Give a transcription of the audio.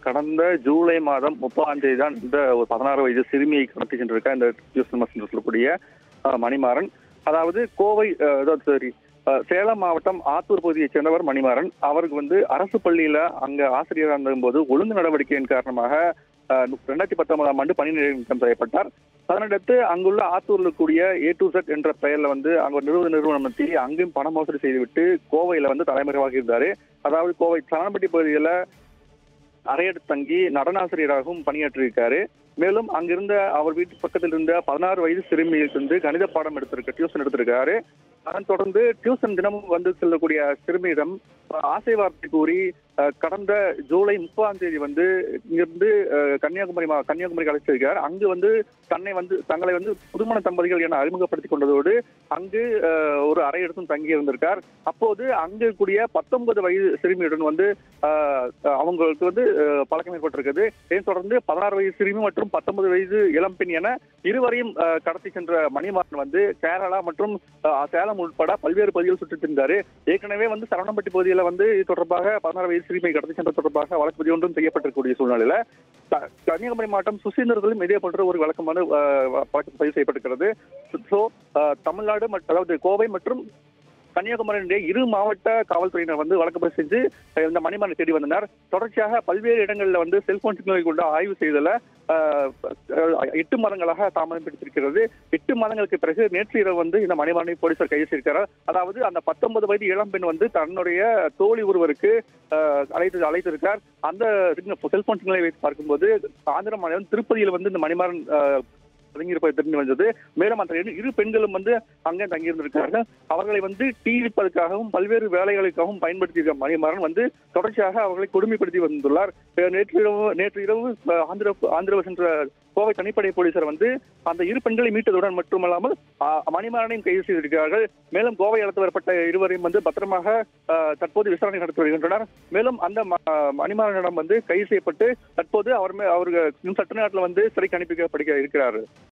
கடந்த ஜூலை மாதம் முப்பதாம் தேதி தான் இந்த ஒரு பதினாறு வயது சிறுமியை கடத்தி சென்றிருக்க இந்த டியூஷன் மாஸ்டர் என்று சொல்லக்கூடிய அஹ், மணிமாறன் அதாவது கோவை அஹ், அதாவது சரி அஹ், சேலம் மாவட்டம் ஆத்தூர் பகுதியைச் சேர்ந்தவர் மணிமாறன் அவருக்கு வந்து அரசு பள்ளியில அங்க ஆசிரியராக இருந்தபோது ஒழுங்கு நடவடிக்கையின் காரணமாக அஹ், ரெண்டாயிரத்தி பத்தொன்பதாம் ஆண்டு பணி நீக்கம் செய்யப்பட்டார் அதனடுத்து அங்குள்ள ஆத்தூர்ல இருக்கக்கூடிய ஏ டு செட் என்ற பெயர்ல வந்து அங்க ஒரு நிறுவன நிறுவனம் நடத்தி அங்கேயும் பண மோசடி செய்துவிட்டு கோவையில வந்து தலைமறைவாக இருந்தாரு அதாவது கோவை சரணப்பட்டி பகுதியில அறையெடுத்து தங்கி நடனாசிரியராகவும் பணியாற்றியிருக்காரு மேலும் அங்கிருந்த அவர் வீட்டு பக்கத்தில் இருந்த பதினாறு வயது சிறுமிக்கு வந்து கணித பாடம் எடுத்திருக்க டியூஷன் எடுத்திருக்காரு அதன் தொடர்ந்து டியூஷன் தினமும் வந்து செல்லக்கூடிய சிறுமியிடம் அஹ், ஆசை வார்த்தை கூறி அஹ், கடந்த ஜூலை முப்பதாம் தேதி வந்து இங்கிருந்து அஹ், கன்னியாகுமரி மா- கன்னியாகுமரி அழைச்சிருக்கார் அங்கு வந்து தன்னை வந்து தங்களை வந்து புதுமண தம்பதிகள் என அறிமுகப்படுத்திக் கொண்டதோடு அங்கு அஹ், ஒரு அறை எடுத்தும் தங்கி இருந்திருக்கார் அப்போது அங்கு இருக்கக்கூடிய பத்தொன்பது வயது சிறுமியுடன் வந்து அஹ், அவங்களுக்கு வந்து அஹ், பழக்கம் ஏற்பட்டிருக்குது இதைத் தொடர்ந்து பதினாறு வயது சிறுமி மற்றும் பத்தொன்பது வயது இளம்பெண் என இருவரையும் அஹ், கடத்தி சென்ற மணிமாறன் வந்து கேரளா மற்றும் அஹ், சேலம் உட்பட பல்வேறு பகுதிகள் சுற்றித் திரிந்தாரு ஏற்கனவே வந்து சரவணம்பட்டி பகுதியில் வந்து இது தொடர்பாக பதினாறு வயது சிறுமியை கடத்தி சென்ற தொடர்பாக வழக்கு பதிவு ஒன்றும் செய்யப்பட்டிருக்கக்கூடிய சூழ்நிலையில த- கன்னியாகுமரி மாவட்டம் சுசீந்திரத்திலும் இதே போன்ற ஒரு வழக்கமான அஹ், வழக்கு பதிவு செய்யப்பட்டிருக்கிறது ஸோ தமிழ்நாடு மற்றும் அதாவது கோவை மற்றும் கன்னியாகுமரியினுடைய இரு மாவட்ட காவல்துறையினர் வந்து வழக்கு பதிவு செஞ்சு அஹ், இந்த மணிமனை தேடி வந்தனர் தொடர்ச்சியாக பல்வேறு இடங்களில் வந்து செல்போன் சிக்னலை கொண்டு ஆய்வு செய்தல அஹ், அஹ், எட்டு மாதங்களாக தாமதம் பிடித்திருக்கிறது எட்டு மாதங்களுக்கு பிறகு நேற்று இரவு வந்து இந்த மணிமனை போலீசார் கைது செய்திருக்கிறார் அதாவது அந்த பத்தொன்பது வயது இளம்பெண் வந்து தன்னுடைய தோழி ஒருவருக்கு அஹ், அழைத்து அழைத்திருக்கார் அந்த செல்போன் சிக்னலை வைத்து பார்க்கும்போது ஆந்திர மாநிலம் திருப்பதியில் வந்து இந்த மணிமாறன் அஹ், பதுங்கியிருப்பது தெரிந்து வந்தது மேலும் அந்த இரு- இரு பெண்களும் வந்து அங்கே தங்கியிருந்திருக்கிறார்கள் அவர்களை வந்து டீ விற்பதற்காகவும் பல்வேறு வேலைகளுக்காகவும் பயன்படுத்தியிருக்க மணிமாறன் வந்து தொடர்ச்சியாக அவர்களை கொடுமைப்படுத்தி வந்துள்ளார் அஹ் நேற்று இரவு நேற்று இரவு அஹ், ஆந்திர ஆந்திர சென்ற கோவை தனிப்படை போலீசார் வந்து அந்த இரு பெண்களை மீட்டதுடன் மட்டுமல்லாமல் அஹ், மணிமாறனையும் கைது செய்திருக்கிறார்கள் மேலும் கோவை அழைத்து வரப்பட்ட இருவரையும் வந்து பத்திரமாக அஹ், தற்போது விசாரணை நடத்தி வருகின்றனர் மேலும் அந்த ம- மணிமாறனிடம் வந்து கைது செய்யப்பட்டு தற்போது அவர் மே- அவருக்கு இன்னும் சட்ட நேரத்தில் வந்து சிறைக்கு அனுப்பி வைக்கப்படுக இருக்கிறார்